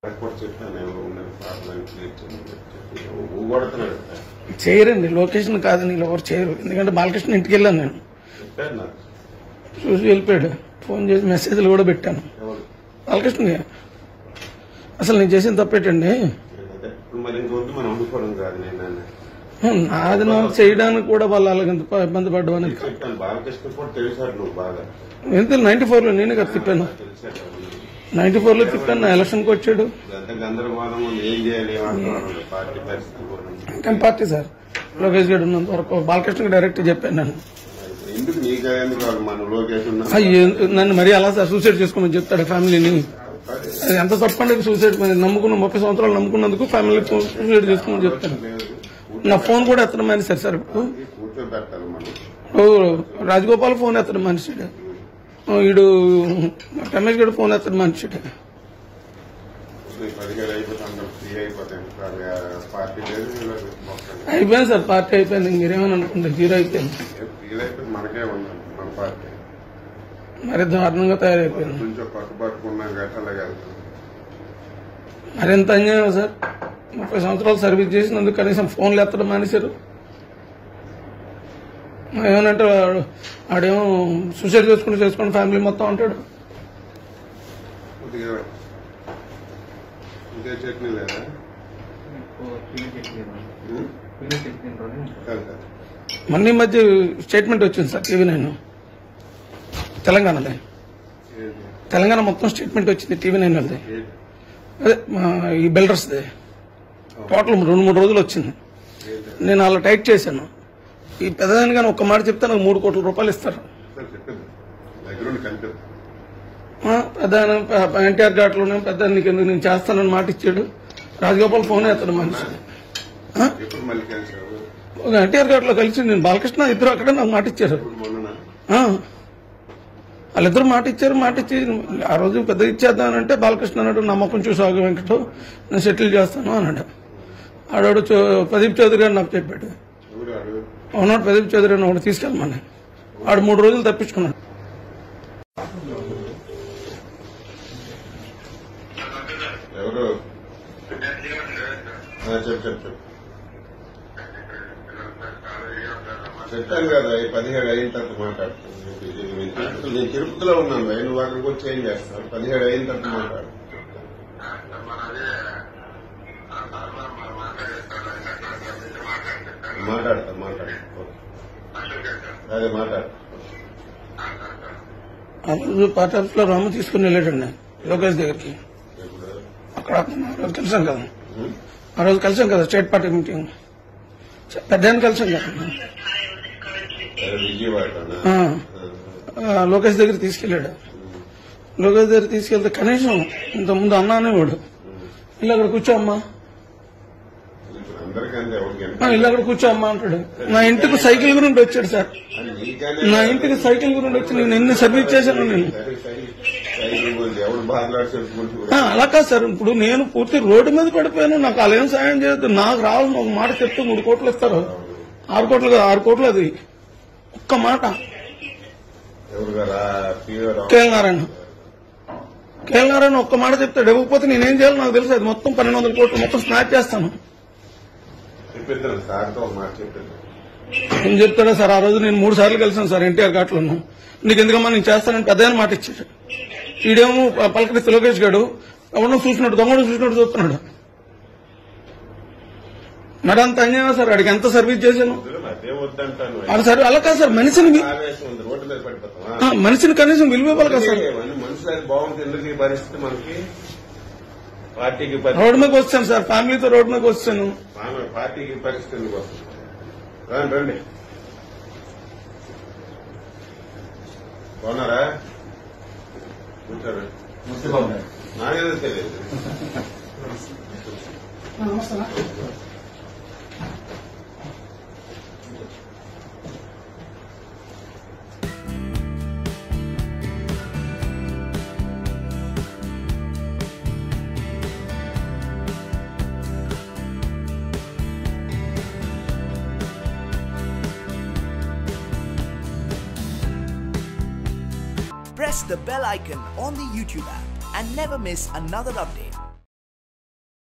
కూడా చెప్పాను నేను ఉన్న ప్రాబ్లం క్లియర్ చెప్పి ఊగొడుతున్నాడు చేయరండి లొకేషన్ కాదు నీళ్ళు ఎవరు చేయరు ఎందుకంటే బాలకృష్ణ ఇంటికి వెళ్ళాను నేను చెప్పాను నాకు చూసి వెళ్ళిపోయాడు ఫోన్ చేసి మెసేజ్లు కూడా పెట్టాను ఎవరు బాలకృష్ణకి అసలు నేను చేసిన తప్పేటండి అదే ఇప్పుడు మరి ఇంకొద్దు మనం వండుకోవడం కాదు నేను నాది నాకు చేయడానికి కూడా వాళ్ళు అలాగ ఇబ్బంది పడ్డం అనేది కాదు. చెప్పాను బాలకృష్ణ కూడా తెలిసాడు నువ్వు బాగా ఎంత నైన్టీ ఫోర్ లో నేనే కదా తిప్పాను తెలిసాడు నైన్టీ ఫోర్ లో తిప్పాను నా ఎలక్షన్కి వచ్చాడు అంత గందరగోళం ఉంది ఏం చేయాలి ఏమంటున్నాడు పార్టీ పరిస్థితి కూడా ఇంకేం పార్టీ సార్ లోకేష్ గారు ఉన్నంత వరకు బాలకృష్ణకి డైరెక్ట్ చెప్పాను నేను ఇప్పుడు ఎందుకు నీకు ఎందుకు వాళ్ళు మన లోకేష్ ఉన్నా అయ్యో, నన్ను మరీ అలా సార్ సూసైడ్ చేసుకోమని చెప్తాడు ఫ్యామిలీని అది ఎంత తప్పండి సూసైడ్ మరి నమ్ముకున్న ముప్పై సంవత్సరాలు నమ్ముకున్నందుకు ఫ్యామిలీ సూసైడ్ చేసుకోమని చెప్తాను లేదు నా ఫోన్ కూడా ఎత్తడం మానేశారు సార్ ఇప్పుడు కూర్చోబెట్టాలి మనం ఓ, రాజగోపాల్ ఫోన్ ఎత్తడం మనిషిడు వీడు రమేష్ గడు ఫోన్ ఎత్తడం మనిషిడు కొద్దిగా పదిహేడు అయిపోతే అందరూ ఫ్రీ అయిపోతాయి పార్టీ లేదు వీళ్ళకి మొత్తం అయిపోయింది సార్ పార్టీ అయిపోయింది మీరేమని అనుకుంటే జీరో అయిపోయింది ఫ్రీ అయిపోతే మనకే ఉన్నాం మన పార్టీ మరి దారుణంగా తయారైపోయింది కొంచెం పట్టుబట్టుకున్నాం గట్ట అలాగే వెళ్తాం మరింత అన్యాయం సార్ ముప్పై సంవత్సరాలు సర్వీస్ చేసినందుకు కనీసం ఫోన్లు ఎత్తడం మానేశారు ఏమనంటే వాడు- వాడేమో సూసైడ్ చేసుకుని చేసుకుని ఫ్యామిలీ మొత్తం అంటాడు కొద్దిగా ఇదే చట్నీ లేదా ఉం? కాదు కాదు. మొన్న ఈ మధ్య స్టేట్మెంట్ వచ్చింది సార్ టీవీ నైన్ తెలంగాణది ఏది? తెలంగాణ మొత్తం స్టేట్మెంట్ వచ్చింది టీవీ నైన్ వాళ్ళది ఏది? అదే మా ఈ బిల్డర్స్ది టోటల్ రెండు మూడు రోజులు వచ్చింది ఏది? నేను అలా టైట్ చేశాను ఈ పెద్దదానిగానే ఒక్క మాట చెప్తే నాకు మూడు కోట్ల రూపాయలు ఇస్తారు సరే చెప్పేది దగ్గరుండి కనిపిస్తుంది ఆ, పెద్దాయన ప- ఎన్టీఆర్ ఘాట్లోనే పెద్ద నీకు ఎందుకు నేను చేస్తానని మాట ఇచ్చాడు రాజగోపాల్ ఫోన్ ఎత్తాడు మనిషి ఆ? ఎప్పుడు మళ్ళీ కలిసావు ఒక ఎన్టీఆర్ ఘాట్లో కలిసి నేను బాలకృష్ణ ఇద్దరు అక్కడే నాకు మాట ఇచ్చారు ఇప్పుడు మొన్న ఆ. వాళ్ళిద్దరు మాట ఇచ్చారు మాట ఇచ్చి ఆ రోజు పెద్ద ఇచ్చేద్దామనంటే బాలకృష్ణ అన్నాడు నమ్మకం చూసి ఆగు వెంకట నేను సెటిల్ చేస్తాను అన్నాడు ఆడాడు చో- ప్రదీప్ చౌదరి గారు నాకు చెప్పాడు ఎవరు ఆడు అవునాడు ప్రదీప్ చౌదరి అని ఒకటి తీసుకెళ్ళమని ఆడు మూడు రోజులు తప్పించుకున్నాడు ఎవరు ఆ, చెప్పు చెప్పు చెప్పు చెప్పాను కదా ఈ పదిహేడు అయిన తర్వాత మాట్లాడుతున్నాను నేను తిరుపతిలో ఉన్నాను భయ్. నువ్వు అక్కడికి వచ్చి ఏం చేస్తావు పదిహేడు అయిన తర్వాత మాట్లాడు మాట్లాడతా మాట్లాడతా అదే మాట్లాడు ఆ రోజు పార్టీ ఆఫీస్ లో రాము తీసుకుని వెళ్ళాడండి లోకేష్ దగ్గరికి ఇప్పుడు అక్కడ ఆ రోజు కలిసాం కదా ఉం? ఆ రోజు కలిసాం కదా స్టేట్ పార్టీ మీటింగ్ పెద్ద ఆయన కలిసాం కదా అదే విజయవాడనా ఆ. ఆ, లోకేష్ దగ్గర తీసుకెళ్ళాడు లోకేష్ దగ్గర తీసుకెళ్తే కనీసం ఇంత ముందు అన్నా అనేవాడు ఇల్లు అక్కడ కూర్చో అమ్మా ఇప్పుడు అందరికంటే ఎవరికి ఆ, ఇల్లు అక్కడ కూర్చో అమ్మా అంటాడు నా ఇంటికి సైకిల్ గురించి వచ్చాడు సార్ అని నీకనే నా ఇంటికి సైకిల్ గురించి వచ్చి నేను ఎన్ని సర్వీస్ చేశాను నేను సరే సరే సైకిల్ గురించి ఎవడు బాధలాడి చెప్పుకుంటూ ఆ, అలా కాదు సార్ ఇప్పుడు నేను పూర్తి రోడ్డు మీద పడిపోయాను నాకు వాళ్ళు ఏం సాయం చేయొద్దు నాకు రావాలని ఒక మాట చెప్తే మూడు కోట్లు ఇస్తారు ఆరు కోట్లు కాదు ఆరు కోట్లు అది ఒక్క మాట ఎవరు గారా పీవర్ కేఎల్ నారాయణ కేఎల్ నారాయణ ఒక్క మాట చెప్తాడు ఇవ్వకపోతే నేనేం చేయాలో నాకు తెలుసు అది మొత్తం పన్నెండు వందల కోట్లు మొత్తం స్నాప్ చేస్తాను చెప్పిద్దాం సార్తో ఒక మాట చెప్పిద్దాం ఏం చెప్తాడో సార్ ఆ రోజు నేను మూడు సార్లు కలిసాను సార్ ఎన్టీఆర్ ఘాట్లోను నీకు ఎందుకమ్మా నేను చేస్తానని పెద్ద మాట ఇచ్చాడు ఈడేమో పలకరిస్తే లోకేష్ గాడు ఎవడో చూసినట్టు దొంగడు చూసినట్టు చూస్తున్నాడు మరి అంత అన్యాయం సార్ వాడికి ఎంత సర్వీస్ చేశాను అదే వద్దంటాను అది సరే అలా కాదు సార్ మనిషిని ఆవేశం ఉంది రోడ్డు మీద పడిపోతాం ఆ, మనిషిని కనీసం విలువ ఇవ్వాలి కదా సార్ మనుషులు అది బాగుంటుంది ఎందుకు ఈ పరిస్థితి మనకి పార్టీకి పరి- రోడ్డు మీదకి వచ్చాను సార్ ఫ్యామిలీతో రోడ్డు మీదకి వచ్చాను ఆమె పార్టీకి పరిస్థితి ఎందుకు వస్తుంది రండి రండి బాగున్నారా కూర్చోరు నాకేదో తెలియదు press the bell icon on the YouTube app and never miss another update.